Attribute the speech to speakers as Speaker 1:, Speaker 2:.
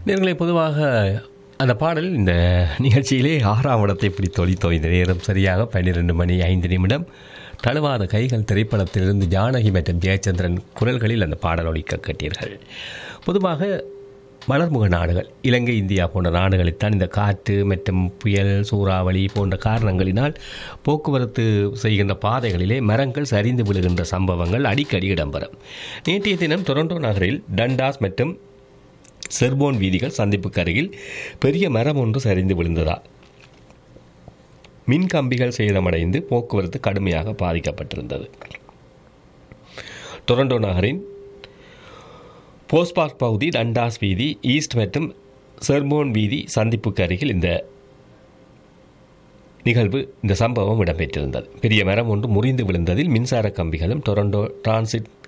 Speaker 1: நேர்களை பொதுவாக அந்த பாடல் இந்த நிகழ்ச்சியிலே ஆறாம் இடத்தை பிடித்து ஒலித்தோம் இந்த நேரம் சரியாக பன்னிரெண்டு மணி ஐந்து நிமிடம் தழுவாத கைகள் திரைப்படத்திலிருந்து ஜானகி மற்றும் ஜெயச்சந்திரன் குரல்களில் அந்த பாடல் ஒலிக்க கேட்டீர்கள் பொதுவாக மலர்முக நாடுகள் இலங்கை இந்தியா போன்ற நாடுகளில்தான் இந்த காற்று மற்றும் புயல் சூறாவளி போன்ற காரணங்களினால் போக்குவரத்து செய்கின்ற பாதைகளிலே மரங்கள் சரிந்து விழுகின்ற சம்பவங்கள் அடிக்கடி இடம்பெறும் நேற்றைய தினம் டொரண்டோ நகரில் டண்டாஸ் மற்றும் செர்போன் வீதிகள் சந்திப்புக்கு அருகில் பெரிய மரம் ஒன்று சரிந்து விழுந்ததால் மின் கம்பிகள் சேதமடைந்து போக்குவரத்து கடுமையாக பாதிக்கப்பட்டிருந்தது டொரண்டோ நகரின் போஸ்பார்க் பகுதி டண்டாஸ் வீதி ஈஸ்ட் மற்றும் செர்போன் வீதி சந்திப்புக்கு அருகில் இந்த நிகழ்வு இந்த சம்பவம் இடம்பெற்றிருந்தது பெரிய மரம் ஒன்று முறிந்து விழுந்ததில் மின்சார கம்பிகளும் டொரண்டோ டிரான்சிட்